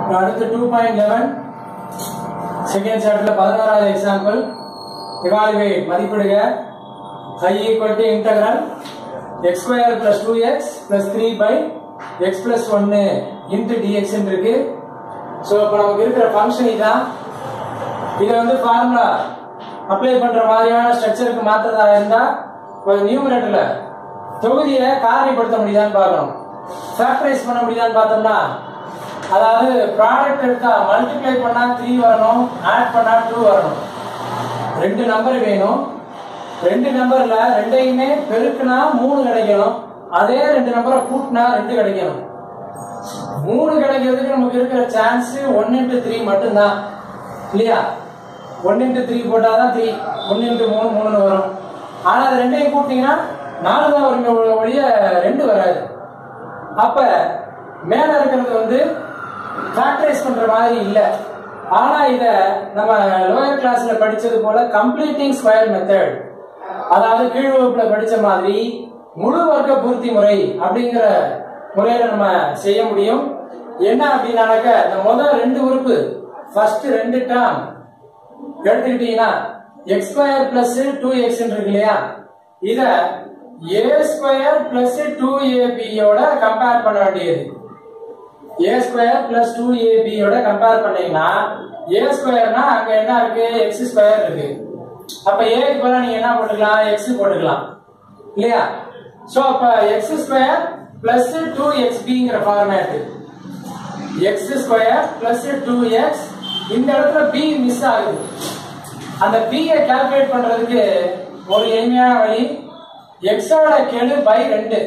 அப்புறம் அடுத்து two point eleven second சாப்டர்ல பதினோராவது எக்ஸாம்பிள் எவாலுவேட் மதிப்பிடுக i equal to integral x square plus two x plus three by x plus ஒன்னு into dx இருக்கு so இப்போ நமக்கு இருக்கிற ஃபங்க்ஷன் இதான் இதை வந்து ஃபார்முலா அப்ளை பண்ற மாதிரியான ஸ்ட்ரக்சருக்கு மாத்துறதா இருந்தா ஒரு நியூமரேட்டர்ல தொகுதியை காரணிப்படுத்த முடியுதான்னு பார்க்கணும் ஃபேக்டரைஸ் பண்ண முடியுதான்னு பார்த்தோம்னா அதாவது ப்ராடக்ட் எடுத்தா மல்டிப்ளை பண்ணா த்ரீ வரணும் ஆட் பண்ணா டூ வரணும் ரெண்டு நம்பர் வேணும் ரெண்டு நம்பர்ல ரெண்டையுமே பெருக்குனா மூணு கிடைக்கணும் அதே ரெண்டு நம்பரை கூட்டினா ரெண்டு கிடைக்கணும் மூணு கிடைக்கிறதுக்கு நமக்கு இருக்கிற சான்ஸ் ஒன் இன்ட்டு த்ரீ மட்டும்தான் இல்லையா ஒன் இன்ட்டு த்ரீ போட்டாதான் த்ரீ ஒன் இன்ட்டு மூணு மூணுன்னு வரும் ஆனா அது ரெண்டையும் கூட்டிங்கன்னா நாலு தான் வருமே ஒழிய ரெண்டு வராது அப்ப மேல இருக்கிறது வந்து ஃபேக்டரைஸ் பண்ற மாதிரி இல்ல ஆனா இத நம்ம லோயர் கிளாஸ்ல படிச்சது போல கம்ப்ளீட்டிங் ஸ்கொயர் மெத்தட் அதாவது கீழ் வகுப்புல படிச்ச மாதிரி முழு வர்க்க பூர்த்தி முறை அப்படிங்கிற முறையில நம்ம செய்ய முடியும் என்ன அப்படின்னாக்க இந்த முதல் ரெண்டு உறுப்பு ஃபர்ஸ்ட் ரெண்டு டேர்ம் எடுத்துக்கிட்டீங்கன்னா x square plus two x இருக்கு இல்லையா இத ஏ ஸ்கொயர் பிளஸ் டூ ஏபியோட கம்பேர் பண்ண வேண்டியது ஏ ஸ்கொயர் பிளஸ் டூ ஏபியோட கம்பேர் பண்ணீங்கன்னா ஏ ஸ்கொயர்னா அங்க என்ன இருக்கு எக்ஸ் ஸ்கொயர் இருக்கு அப்ப ஏக்கு பதிலா நீங்க என்ன போட்டுக்கலாம் எக்ஸ் போட்டுக்கலாம் இல்லையா சோ அப்ப x square plus two x பிங்கிற format x square plus two x இந்த இடத்துல பி மிஸ் ஆகுது அந்த பி கால்குலேட் பண்றதுக்கு ஒரு எளிமையான வழி எக்ஸோட கெழு பை ரெண்டு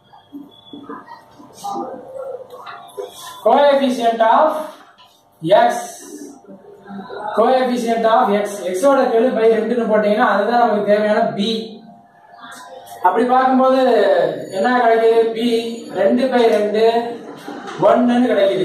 coefficient of x coefficient of x எக்ஸோட கெழு பை ரெண்டுன்னு போட்டீங்கன்னா அதுதான் நமக்கு தேவையான பி அப்படி பார்க்கும்போது என்ன கிடைக்குது பி ரெண்டு பை ரெண்டு ஒன்னு கிடைக்குது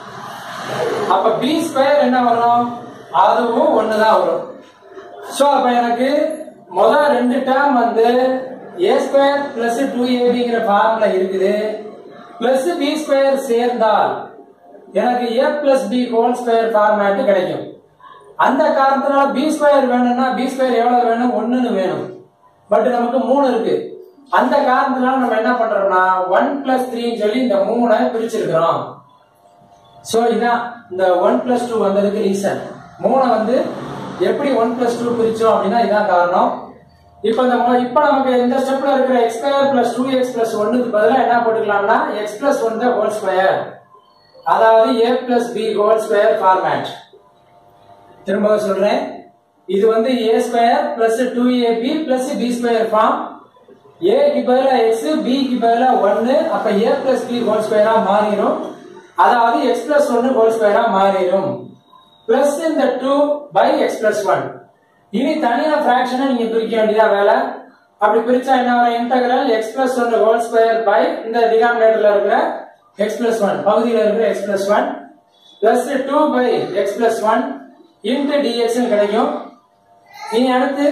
அப்ப பி ஸ்கொயர் என்ன வரும் அதுவும் ஒண்ணுதான் வரும் சோ அப்ப எனக்கு முதல் ரெண்டு டேர்ம் வந்து ஏ ஸ்கொயர் பிளஸ் டூ ஏபிங்கிற ஃபார்முலா இருக்குது பிளஸ் பி ஸ்கொயர் சேர்ந்தால் எனக்கு a plus b whole square format கிடைக்கும் அந்த காரணத்தினால பி ஸ்கொயர் வேணும்னா பி ஸ்கொயர் எவ்வளவு வேணும் ஒண்ணுன்னு வேணும் பட் நமக்கு மூணு இருக்கு அந்த காரணத்தினால நம்ம என்ன பண்றோம்னா ஒன் பிளஸ் த்ரீன்னு சொல்லி இந்த மூணை பிரிச்சிருக்கிறோம் சோ இதான் இந்த ஒன் பிளஸ் டூ வந்ததுக்கு ரீசன் மூணை வந்து எப்படி ஒன் பிளஸ் டூ பிரிச்சோம் அப்படின்னா இதான் காரணம் இப்போ இந்த மொ- இப்போ நமக்கு இந்த ஸ்டெப்ல இருக்கிற x square plus two x plus ஒன்னுக்கு பதிலாக என்ன போட்டுக்கலாம்னா x plus one whole square அதாவது a plus b whole square format திரும்ப சொல்றேன் இது வந்து a square plus two ab plus b square form ஏக்கு பதிலா எக்ஸ் பிக்கு பதிலா ஒன்னு அப்ப ஏ பிளஸ் பி ஹோல் ஸ்கொயரா மாறிடும் அதாவது எக்ஸ் பிளஸ் ஒன்னு ஹோல் ஸ்கொயரா மாறிடும் பிளஸ் இந்த two by x plus one இனி தனியா பிராக்ஷனை நீங்க பிரிக்க வேண்டியதா வேலை அப்படி பிரிச்சா என்ன வரும் integral x plus one whole square by இந்த டினாமினேட்டர்ல இருக்கிற எக்ஸ் பிளஸ் ஒன் பகுதியில் இருக்கிற x plus one plus two by x plus one into dx கிடைக்கும் இனி அடுத்து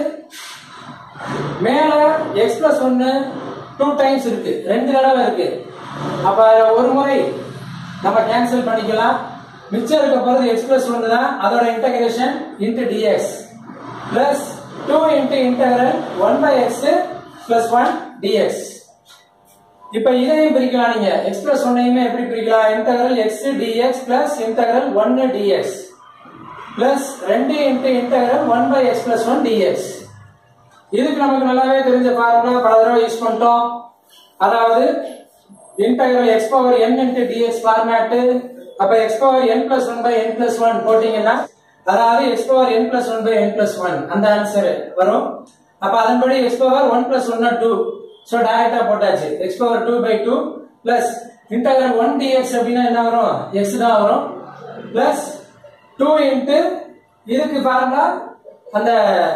மேல எக்ஸ் பிளஸ் ஒன்னு டூ டைம்ஸ் இருக்கு ரெண்டு தடவை இருக்கு அப்ப அதுல ஒரு முறை நம்ம கேன்சல் பண்ணிக்கலாம் மிச்சம் இருக்க போறது எக்ஸ் பிளஸ் ஒன்னு தான் அதோட integration into dx plus two into integral one by x plus one dx இப்ப இதையும் பிரிக்கலாம் நீங்க எக்ஸ் பிளஸ் ஒன்னையுமே எப்படி பிரிக்கலாம் integral x dx plus integral ஒன்னு டிஎக்ஸ் பிளஸ் ரெண்டு into integral one by x plus one dx இதுக்கு நமக்கு நல்லாவே தெரிஞ்ச ஃபார்முலா பல தடவை யூஸ் பண்ணிட்டோம் அதாவது integral x power n into dx format அப்ப x power n plus one by n plus one போட்டீங்கன்னா அதாவது x power n plus one by n plus one அந்த ஆன்சர் வரும் அப்ப அதன்படி x power one plus one two so டைரக்டா போட்டாச்சு x power two by two plus integral one dx அப்படின்னா என்ன வரும் எக்ஸ் தான் வரும் பிளஸ் டூ இன்ட்டு இதுக்கு ஃபார்முலா அந்த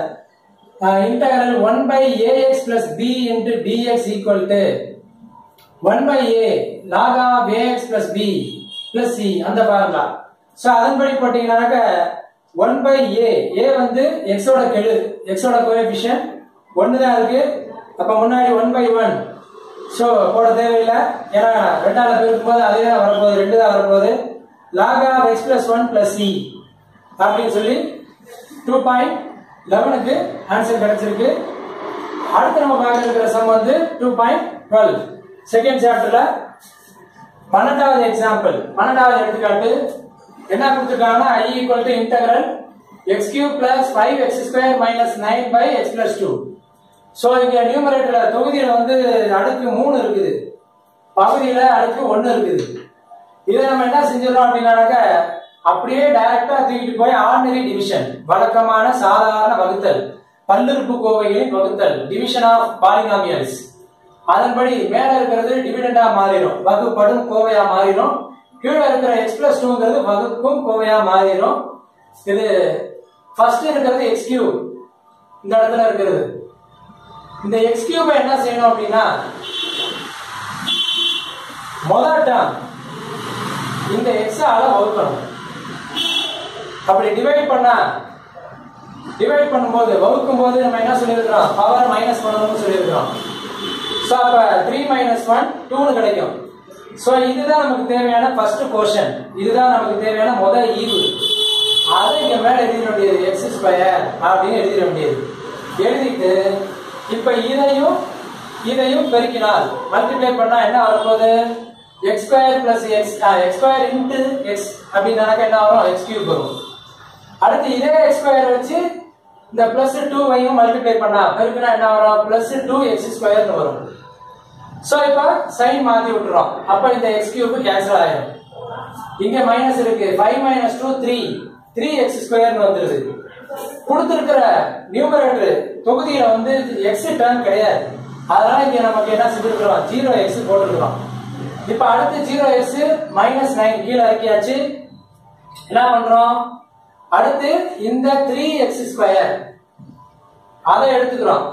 integral one by ax plus b into dx equal to one by a log of ax plus b plus c அந்த formula so அதன்படி போட்டீங்கன்னாக்க ஒன் பை ஏ ஏ வந்து எக்ஸோட கெழு எக்ஸோட கோஎஃபிஷியன் ஒன்று தான் இருக்கு அப்போ முன்னாடி ஒன் பை ஒன் ஸோ போட தேவையில்லை ஏன்னா ரெண்டாவது பெருக்கும் போது அதே தான் வரப்போகுது ரெண்டு தான் வரப்போகுது log of x plus 1 plus c அப்படின்னு சொல்லி டூ பாயிண்ட் லெவனுக்கு ஆன்சர் கிடைச்சிருக்கு அடுத்து நம்ம பார்க்க இருக்கிற சம் வந்து டூ பாயிண்ட் டுவெல் செகண்ட் சாப்டர்ல பன்னெண்டாவது எக்ஸாம்பிள் பன்னெண்டாவது எடுத்துக்காட்டு என்ன கொடுத்துருக்காங்கன்னா i equal to integral x cube plus five x square minus nine by x plus two so இங்க நியூமரேட்டர்ல தொகுதியில வந்து அடுக்கு மூணு இருக்குது பகுதியில அடுக்கு ஒன்னு இருக்குது இதை நம்ம என்ன செஞ்சிடறோம் அப்படின்னாக்க அப்படியே டைரக்டா தூக்கிட்டு போய் ஆர்டினரி டிவிஷன் வழக்கமான சாதாரண வகுத்தல் பல்லுறுப்பு கோவைகளின் வகுத்தல் டிவிஷன் ஆஃப் பாலினாமியல்ஸ் அதன்படி மேல இருக்கிறது டிவிடெண்டா மாறிடும் வகுப்படும் கோவையா மாறிடும் கீழே இருக்கிற எக்ஸ் பிளஸ் டூங்கிறது வகுப்பும் கோவையா மாறிடும் இது ஃபர்ஸ்ட் இருக்கிறது எக்ஸ் கியூப் இந்த இடத்துல இருக்கிறது இந்த எக்ஸ் கியூபை என்ன செய்யணும் அப்படின்னா முதல் டேர்ம் இந்த எக்ஸ் ஆல வகுக்கணும் அப்படி டிவைட் பண்ணா டிவைட் பண்ணும்போது வகுக்கும் போது நம்ம என்ன சொல்லியிருக்கிறோம் பவர் மைனஸ் பண்ணணும்னு சொல்லியிருக்கிறோம் ஸோ அப்ப த்ரீ மைனஸ் ஒன் டூன்னு கிடைக்கும் ஸோ இதுதான் நமக்கு தேவையான ஃபர்ஸ்ட் போர்ஷன் இதுதான் நமக்கு தேவையான முதல் ஈவு அதை இங்க மேல எழுதிட வேண்டியது எக்ஸ் ஸ்கொயர் அப்படின்னு எழுதிட வேண்டியது எழுதிட்டு இப்ப இதையும் இதையும் பெருக்கினால் மல்டிப்ளை பண்ணா என்ன வரப்போகுது x square plus x x square into x அப்படின்னு என்ன வரும் எக்ஸ் கியூப் வரும் அடுத்து இதே எக்ஸ் ஸ்கொயர் வச்சு இந்த பிளஸ் டூவையும் மல்டிப்ளை பண்ணா பெருக்குனா என்ன வரும் பிளஸ் டூ எக்ஸ் ஸ்கொயர்னு வரும் சோ இப்ப சைன் மாத்தி விட்டுறோம் அப்ப இந்த எக்ஸ் கியூப் கேன்சல் ஆயிடும் இங்க மைனஸ் இருக்கு five minus two three three x ஸ்கொயர்னு வந்துருது கொடுத்திருக்கிற நியூமரேட்டர் தொகுதியில வந்து எக்ஸ் டேர்ம் கிடையாது அதனால இங்க நமக்கு என்ன செஞ்சிருக்கிறோம் ஜீரோ எக்ஸ் போட்டுருக்கிறோம் இப்ப அடுத்து ஜீரோ எக்ஸ் மைனஸ் நைன் கீழே இறக்கியாச்சு என்ன பண்றோம் அடுத்து இந்த த்ரீ எக்ஸ் ஸ்கொயர் அதை எடுத்துக்கிறோம்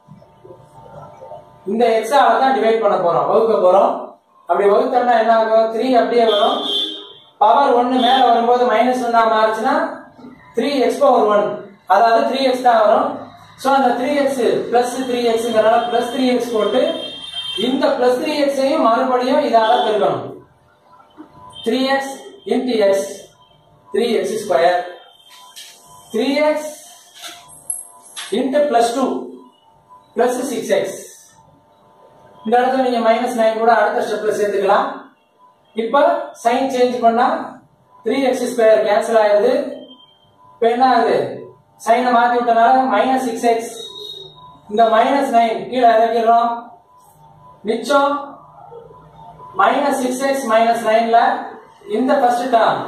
இந்த எக்ஸ் தான் டிவைட் பண்ண போறோம் வகுக்க போறோம் அப்படி வகுத்தோம்னா என்ன ஆகும் த்ரீ அப்படியே வரும் பவர் ஒன்னு மேல வரும்போது மைனஸ் ஒன்னா மாறுச்சுன்னா த்ரீ எக்ஸ் பவர் ஒன் அதாவது த்ரீ எக்ஸ் தான் வரும் ஸோ அந்த த்ரீ எக்ஸ் பிளஸ் த்ரீ எக்ஸ்ங்கிறனால பிளஸ் த்ரீ எக்ஸ் போட்டு இந்த பிளஸ் த்ரீ எக்ஸையும் மறுபடியும் இதால பெருக்கணும் three x into x three x square three x into plus two plus six x இந்த இடத்துல நீங்க மைனஸ் நைன் கூட அடுத்த ஸ்டெப்ல சேர்த்துக்கலாம் இப்ப சைன் சேஞ்ச் பண்ணா த்ரீ எக்ஸ் ஸ்கொயர் கேன்சல் ஆயிருது இப்ப என்ன ஆகுது சைனை மாத்தி விட்டனால மைனஸ் சிக்ஸ் எக்ஸ் இந்த மைனஸ் நைன் கீழே இறக்கிடுறோம் மிச்சம் மைனஸ் சிக்ஸ் எக்ஸ் மைனஸ் நைன்ல இந்த first term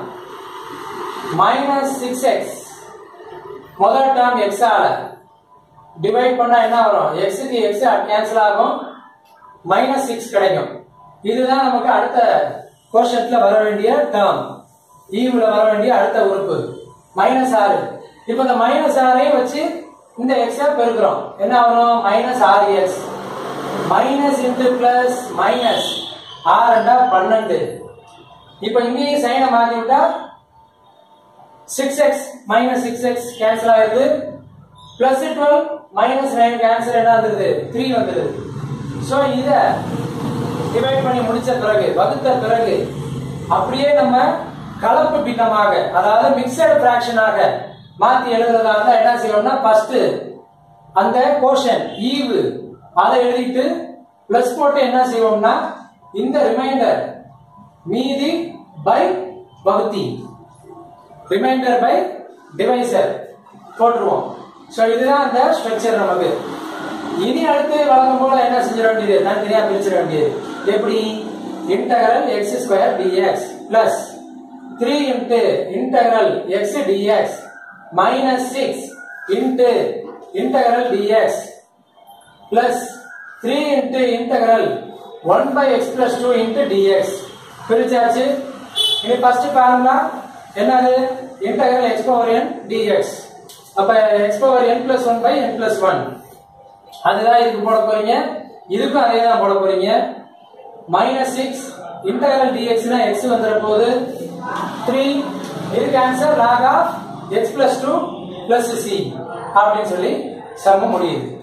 minus six x முதல் டேர்ம் எக்ஸ் ஆல டிவைட் பண்ணா என்ன வரும் எக்ஸுக்கு எக்ஸ் கேன்சல் ஆகும் மைனஸ் சிக்ஸ் கிடைக்கும் இதுதான் நமக்கு அடுத்த கோஷன்ட்ல வர வேண்டிய டேர்ம் ஈவுல வர வேண்டிய அடுத்த உறுப்பு மைனஸ் ஆறு இப்ப இந்த மைனஸ் ஆறையும் வச்சு இந்த எக்ஸ பெருக்கிறோம் என்ன வரும் மைனஸ் ஆறு x minus into plus minus ஆறுண்டா பன்னெண்டு இப்ப இங்கேயும் சைனை மாத்தி விட்டா six x minus six x cancel ஆயிருது plus twelve minus nine cancel என்ன வந்துருது த்ரீ வந்துருது ஸோ இதை டிவைட் பண்ணி முடிச்ச பிறகு வகுத்த பிறகு அப்படியே நம்ம கலப்பு பின்னமாக அதாவது மிக்சடு பிராக்ஷனாக மாத்தி எழுதுறதா இருந்தா என்ன செய்யணும்னா ஃபர்ஸ்ட் அந்த கோஷன் ஈவு அதை எழுதிட்டு பிளஸ் போட்டு என்ன செய்வோம்னா இந்த ரிமைண்டர் மீதி பை வகுத்தி ரிமைண்டர் பை டிவைசர் போட்டுருவோம் ஸோ இதுதான் அந்த ஸ்ட்ரக்சர் நமக்கு இனி அடுத்து வழங்கும் போல என்ன செஞ்சிட வேண்டியது தனித்தனியா பிரிச்சிட வேண்டியது எப்படி integral x square dx plus three into integral x dx minus six into integral dx plus three into integral one by x plus two into dx பிரிச்சாச்சு இனி ஃபர்ஸ்ட் ஃபார்முலா என்னது integral x power n dx அப்ப x power n plus one by n plus one அதுதான் இதுக்கு போட போறீங்க இதுக்கும் அதே தான் போட போறீங்க மைனஸ் சிக்ஸ் இன்டகரல் டிஎக்ஸ்னா எக்ஸ் வந்துட போகுது த்ரீ இதுக்கு answer lock of x plus two plus c அப்படின்னு சொல்லி சம்ம முடியுது